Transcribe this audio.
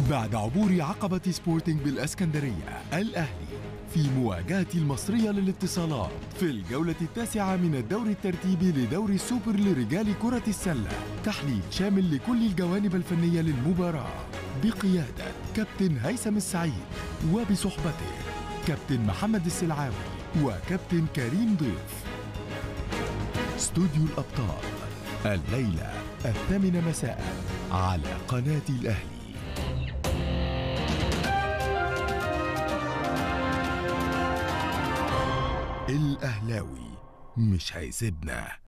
بعد عبور عقبة سبورتنج بالاسكندرية الأهلي في مواجهة المصرية للاتصالات في الجولة التاسعة من الدور الترتيبي لدور السوبر لرجال كرة السلة تحليل شامل لكل الجوانب الفنية للمباراة بقيادة كابتن هيثم السعيد وبصحبته كابتن محمد السلعاوي وكابتن كريم ضيف استوديو الأبطال الليلة الثامنة مساء على قناة الأهلي الأهلاوي مش هيسيبنا